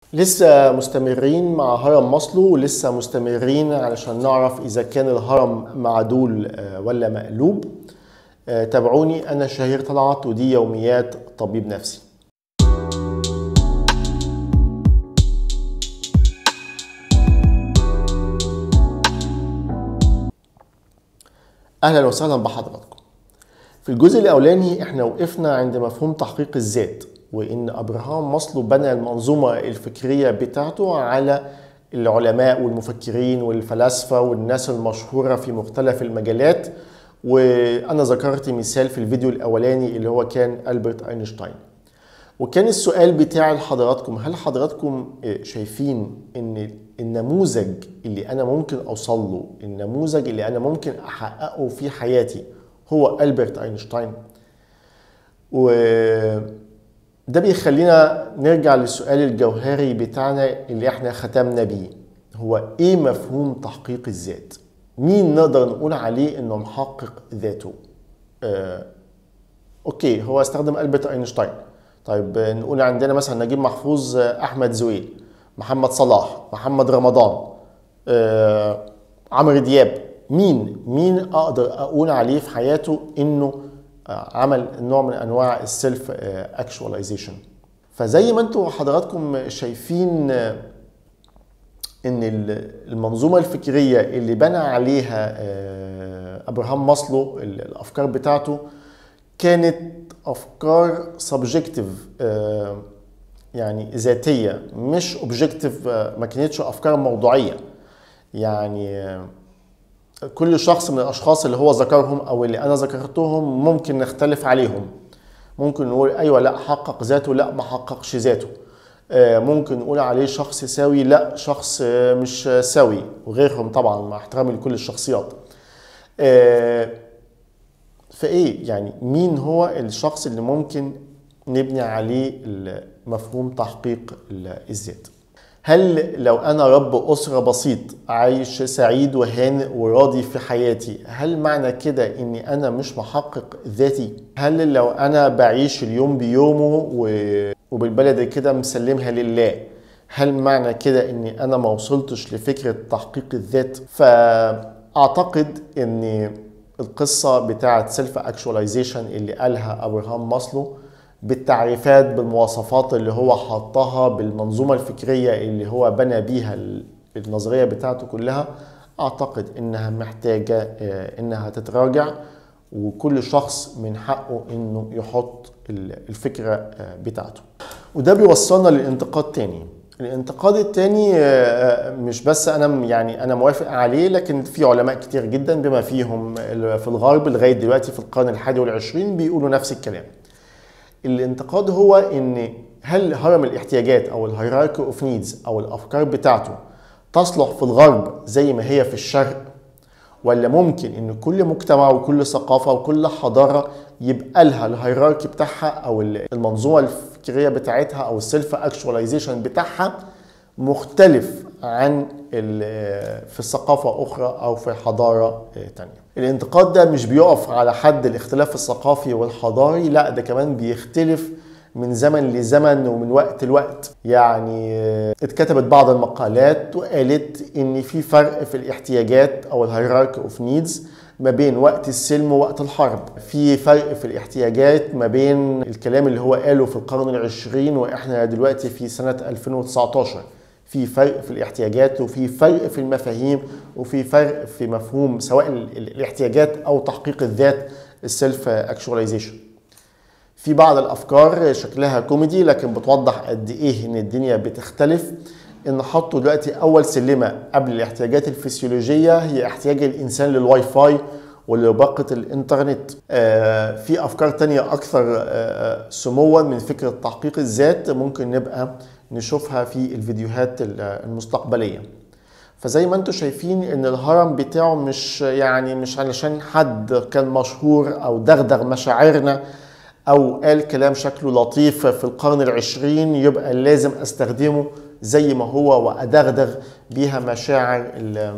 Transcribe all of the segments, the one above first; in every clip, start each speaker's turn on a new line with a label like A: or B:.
A: لسه مستمرين مع هرم ماسلو ولسه مستمرين علشان نعرف اذا كان الهرم معدول آه، ولا مقلوب آه، تابعوني انا شهير طلعت ودي يوميات طبيب نفسي اهلا وسهلا بحضراتكم في الجزء الاولاني احنا وقفنا عند مفهوم تحقيق الذات وان ابراهام ماسلو بنى المنظومه الفكريه بتاعته على العلماء والمفكرين والفلاسفه والناس المشهوره في مختلف المجالات وانا ذكرت مثال في الفيديو الاولاني اللي هو كان البرت اينشتاين وكان السؤال بتاع لحضراتكم هل حضراتكم شايفين ان النموذج اللي انا ممكن اوصل له النموذج اللي انا ممكن احققه في حياتي هو البرت اينشتاين و ده بيخلينا نرجع للسؤال الجوهري بتاعنا اللي احنا ختمنا بيه هو ايه مفهوم تحقيق الذات مين نقدر نقول عليه انه محقق ذاته آه اوكي هو استخدم البرت اينشتاين طيب نقول عندنا مثلا نجيب محفوظ احمد زويل محمد صلاح محمد رمضان آه عمرو دياب مين مين اقدر اقول عليه في حياته انه عمل نوع من انواع السيلف اكشواليزيشن فزي ما انتم حضراتكم شايفين ان المنظومه الفكريه اللي بنى عليها ابراهام ماسلو الافكار بتاعته كانت افكار سبجكتيف يعني ذاتيه مش اوبجكتيف ما كانتش افكار موضوعيه يعني كل شخص من الاشخاص اللي هو ذكرهم او اللي انا ذكرتهم ممكن نختلف عليهم ممكن نقول ايوه لا حقق ذاته لا ما حققش ذاته ممكن نقول عليه شخص سوي لا شخص مش سوي وغيرهم طبعا مع احترامي لكل الشخصيات فايه يعني مين هو الشخص اللي ممكن نبني عليه مفهوم تحقيق الذات هل لو انا رب اسره بسيط عايش سعيد وهانئ وراضي في حياتي هل معنى كده اني انا مش محقق ذاتي هل لو انا بعيش اليوم بيومه وبالبلد كده مسلمها لله هل معنى كده اني انا ما وصلتش لفكره تحقيق الذات فاعتقد ان القصه بتاعه سيلف اكشواليزيشن اللي قالها ابراهام ماسلو بالتعريفات بالمواصفات اللي هو حطها بالمنظومة الفكرية اللي هو بنى بيها النظرية بتاعته كلها أعتقد إنها محتاجة إنها تتراجع وكل شخص من حقه إنه يحط الفكرة بتاعته وده بيوصلنا للانتقاد تاني الانتقاد التاني مش بس انا يعني انا موافق عليه لكن في علماء كتير جدا بما فيهم في الغرب لغايه دلوقتي في القرن الحادي والعشرين بيقولوا نفس الكلام الانتقاد هو ان هل هرم الاحتياجات او الهيراركي اوف نيدز او الافكار بتاعته تصلح في الغرب زي ما هي في الشرق ولا ممكن ان كل مجتمع وكل ثقافه وكل حضاره يبقى لها الهيراركي بتاعها او المنظومه الفكريه بتاعتها او السيلف اكشواليزيشن بتاعها مختلف عن في الثقافة أخرى أو في حضارة تانية الانتقاد ده مش بيقف على حد الاختلاف الثقافي والحضاري لا ده كمان بيختلف من زمن لزمن ومن وقت لوقت يعني اتكتبت بعض المقالات وقالت ان في فرق في الاحتياجات او الهيراركي اوف نيدز ما بين وقت السلم ووقت الحرب في فرق في الاحتياجات ما بين الكلام اللي هو قاله في القرن العشرين واحنا دلوقتي في سنة 2019 في فرق في الاحتياجات وفي فرق في المفاهيم وفي فرق في مفهوم سواء الاحتياجات او تحقيق الذات السيلف اكشواليزيشن في بعض الافكار شكلها كوميدي لكن بتوضح قد ايه ان الدنيا بتختلف ان حطوا دلوقتي اول سلمه قبل الاحتياجات الفسيولوجيه هي احتياج الانسان للواي فاي ولباقة الانترنت آه في افكار تانية اكثر آه سموا من فكرة تحقيق الذات ممكن نبقى نشوفها في الفيديوهات المستقبلية فزي ما انتم شايفين ان الهرم بتاعه مش يعني مش علشان حد كان مشهور او دغدغ مشاعرنا او قال كلام شكله لطيف في القرن العشرين يبقى لازم استخدمه زي ما هو وادغدغ بيها مشاعر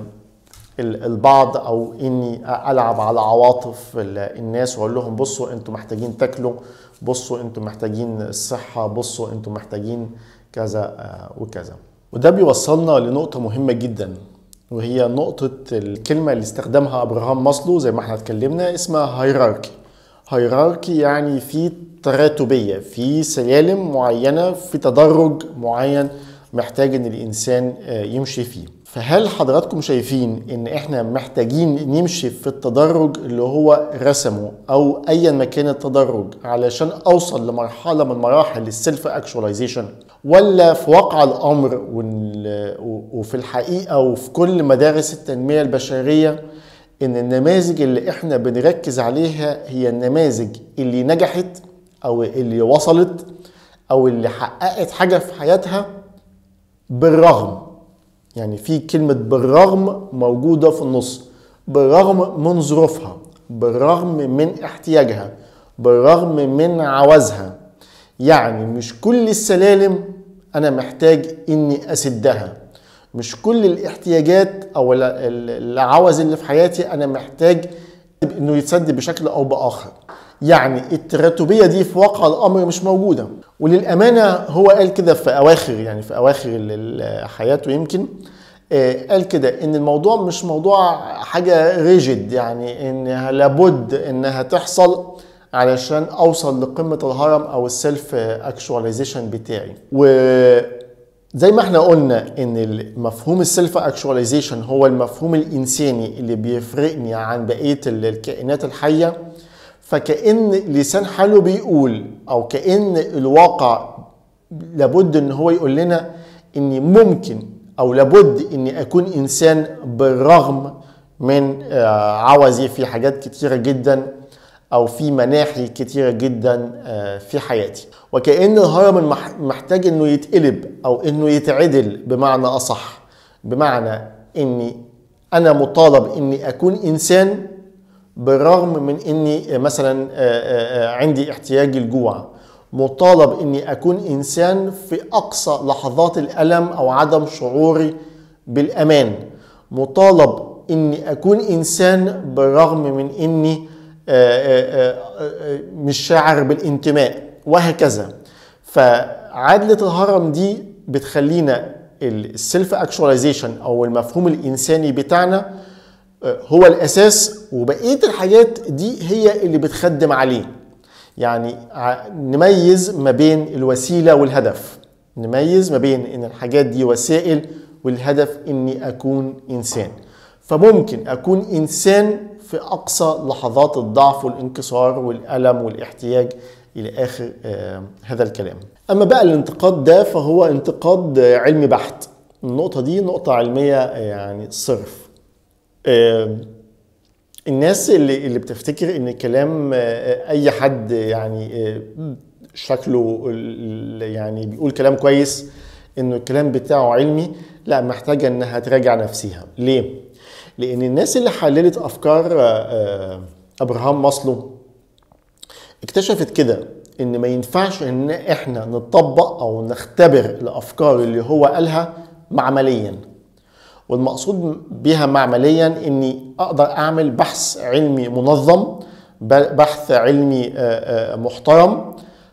A: البعض او اني العب على عواطف الناس واقول لهم بصوا انتم محتاجين تاكلوا بصوا انتم محتاجين الصحه بصوا انتم محتاجين كذا آه، وكذا وده بيوصلنا لنقطة مهمة جدا وهي نقطة الكلمة اللي استخدمها أبراهام ماسلو زي ما احنا اتكلمنا اسمها هيراركي هيراركي يعني في تراتبية في سلالم معينة في تدرج معين محتاج ان الانسان آه، يمشي فيه فهل حضراتكم شايفين ان احنا محتاجين نمشي في التدرج اللي هو رسمه او ايا ما كان التدرج علشان اوصل لمرحله من مراحل السيلف اكشواليزيشن ولا في واقع الامر وال- وفي الحقيقه وفي كل مدارس التنميه البشريه ان النماذج اللي احنا بنركز عليها هي النماذج اللي نجحت او اللي وصلت او اللي حققت حاجه في حياتها بالرغم يعني في كلمة بالرغم موجودة في النص بالرغم من ظروفها بالرغم من احتياجها بالرغم من عوزها يعني مش كل السلالم أنا محتاج إني أسدها مش كل الاحتياجات أو ال- ال- العوز اللي في حياتي أنا محتاج إنه يتسد بشكل أو بآخر يعني التراتبيه دي في واقع الامر مش موجوده وللامانه هو قال كده في اواخر يعني في اواخر ال- ال- حياته يمكن آه، قال كده ان الموضوع مش موضوع حاجه ريجيد يعني انها لابد انها تحصل علشان اوصل لقمه الهرم او السيلف اكشواليزيشن بتاعي وزي ما احنا قلنا ان مفهوم السيلف اكشواليزيشن هو المفهوم الانساني اللي بيفرقني عن بقيه ال- الكائنات الحيه فكأن لسان حاله بيقول او كأن الواقع لابد ان هو يقول لنا اني ممكن او لابد اني اكون انسان بالرغم من آه، عوزي في حاجات كتيرة جدا او في مناحي كتيرة جدا آه، في حياتي وكأن الهرم المح- محتاج انه يتقلب او انه يتعدل بمعنى اصح بمعنى اني انا مطالب اني اكون انسان بالرغم من اني مثلا آه، آه، عندي احتياج الجوع مطالب اني اكون انسان في اقصى لحظات الالم او عدم شعوري بالامان مطالب اني اكون انسان بالرغم من اني آه، آه، آه، آه، مش شاعر بالانتماء وهكذا فعدلة الهرم دي بتخلينا السيلف اكشواليزيشن او المفهوم الانساني بتاعنا هو الاساس وبقيه الحاجات دي هي اللي بتخدم عليه يعني ع- نميز ما بين الوسيله والهدف نميز ما بين ان الحاجات دي وسائل والهدف اني اكون انسان فممكن اكون انسان في اقصى لحظات الضعف والانكسار والالم والاحتياج الى اخر آه هذا الكلام اما بقى الانتقاد ده فهو انتقاد آه، علمي بحت النقطه دي نقطه علميه آه، يعني صرف آه، الناس اللي اللي بتفتكر ان كلام آه، اي حد يعني آه، شكله ال- يعني بيقول كلام كويس انه الكلام بتاعه علمي لا محتاجه انها تراجع نفسها ليه لان الناس اللي حللت افكار آه، آه، ابراهام ماسلو اكتشفت كده ان ما ينفعش ان احنا نطبق او نختبر الافكار اللي هو قالها معمليا والمقصود بها معمليا اني اقدر اعمل بحث علمي منظم ب- بحث علمي آه، آه، محترم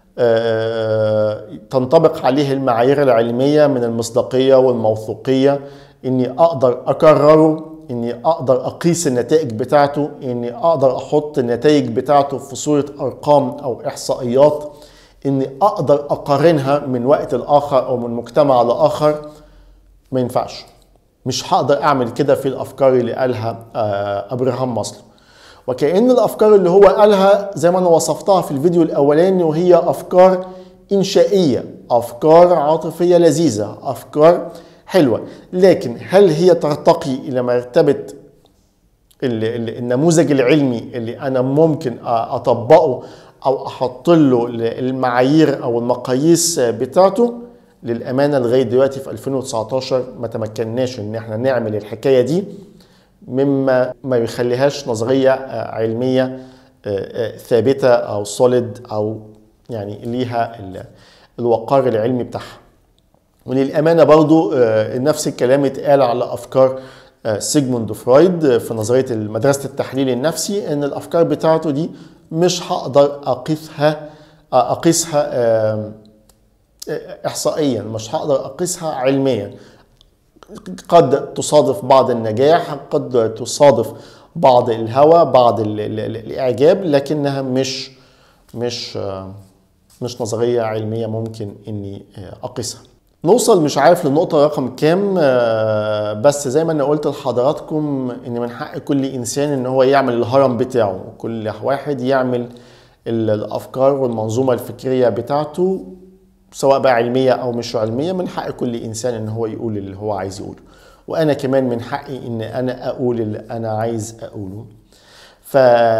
A: آه، تنطبق عليه المعايير العلميه من المصداقيه والموثوقيه اني اقدر اكرره اني اقدر اقيس النتائج بتاعته اني اقدر احط النتائج بتاعته في صوره ارقام او احصائيات اني اقدر اقارنها من وقت لاخر او من مجتمع لاخر ما ينفعش مش هقدر اعمل كده في الافكار اللي قالها آه، ابراهام ماسلو وكأن الافكار اللي هو قالها زي ما انا وصفتها في الفيديو الاولاني وهي افكار انشائيه افكار عاطفيه لذيذه افكار حلوه لكن هل هي ترتقي الى مرتبه ال- ال- النموذج العلمي اللي انا ممكن أ- اطبقه او احط له ال- المعايير او المقاييس بتاعته للامانه لغايه دلوقتي في 2019 ما تمكناش ان احنا نعمل الحكايه دي مما ما يخليهاش نظريه آه، علميه آه، آه، ثابته او سوليد او يعني ليها ال- الوقار العلمي بتاعها وللأمانة برضو آه، نفس الكلام اتقال على أفكار آه، سيجموند فرويد آه، في نظرية مدرسة التحليل النفسي إن الأفكار بتاعته دي مش هقدر أقيسها آه، أقيسها آه، احصائيا مش هقدر اقيسها علميا قد تصادف بعض النجاح قد تصادف بعض الهوى بعض ال ال ال الاعجاب لكنها مش مش مش نظريه علميه ممكن اني اقيسها نوصل مش عارف للنقطة رقم كام بس زي ما انا قلت لحضراتكم ان من حق كل انسان ان هو يعمل الهرم بتاعه كل واحد يعمل الافكار والمنظومة الفكرية بتاعته سواء بقى علمية او مش علمية من حق كل انسان ان هو يقول اللي هو عايز يقوله وانا كمان من حقي ان انا اقول اللي انا عايز اقوله ف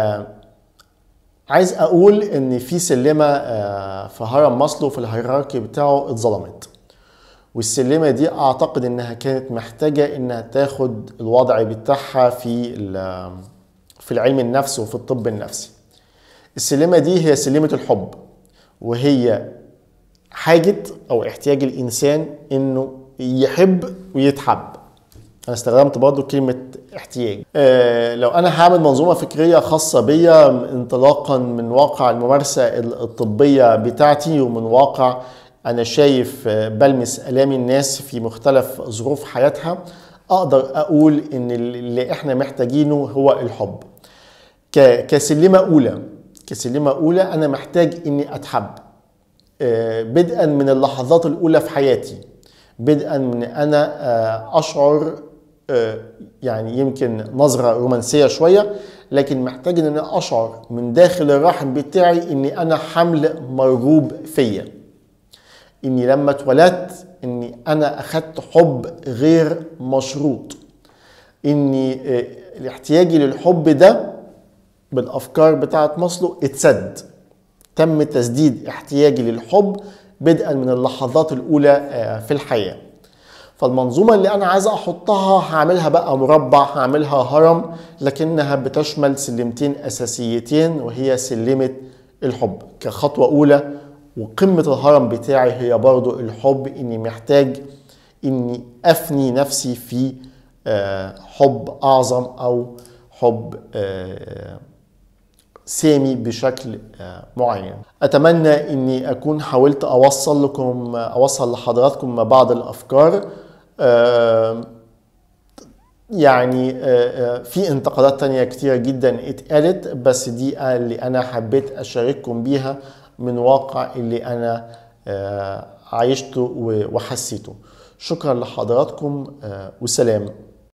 A: عايز اقول ان في سلمة في هرم ماسلو في الهيراركي بتاعه اتظلمت والسلمة دي أعتقد إنها كانت محتاجة إنها تاخد الوضع بتاعها في في العلم النفس وفي الطب النفسي. السلمة دي هي سلمة الحب وهي حاجة أو احتياج الإنسان إنه يحب ويتحب. أنا استخدمت برضو كلمة احتياج. أه لو أنا هعمل منظومة فكرية خاصة بيا انطلاقا من واقع الممارسة الطبية بتاعتي ومن واقع انا شايف بلمس الام الناس في مختلف ظروف حياتها اقدر اقول ان اللي احنا محتاجينه هو الحب كسلمه اولى كسلمه اولى انا محتاج اني اتحب بدءا من اللحظات الاولى في حياتي بدءا من انا اشعر يعني يمكن نظره رومانسيه شويه لكن محتاج ان انا اشعر من داخل الرحم بتاعي اني انا حمل مرغوب فيا اني لما اتولدت اني انا اخدت حب غير مشروط اني احتياجي للحب ده بالافكار بتاعت ماسلو اتسد تم تسديد احتياجي للحب بدءا من اللحظات الاولى في الحياه فالمنظومه اللي انا عايز احطها هعملها بقى مربع هعملها هرم لكنها بتشمل سلمتين اساسيتين وهي سلمه الحب كخطوه اولى وقمة الهرم بتاعي هي برضو الحب اني محتاج اني افني نفسي في حب اعظم او حب سامي بشكل معين اتمنى اني اكون حاولت اوصل لكم اوصل لحضراتكم بعض الافكار يعني في انتقادات تانية كتيرة جدا اتقالت بس دي اللي انا حبيت اشارككم بيها من واقع اللي انا عايشته وحسيته شكرا لحضراتكم وسلام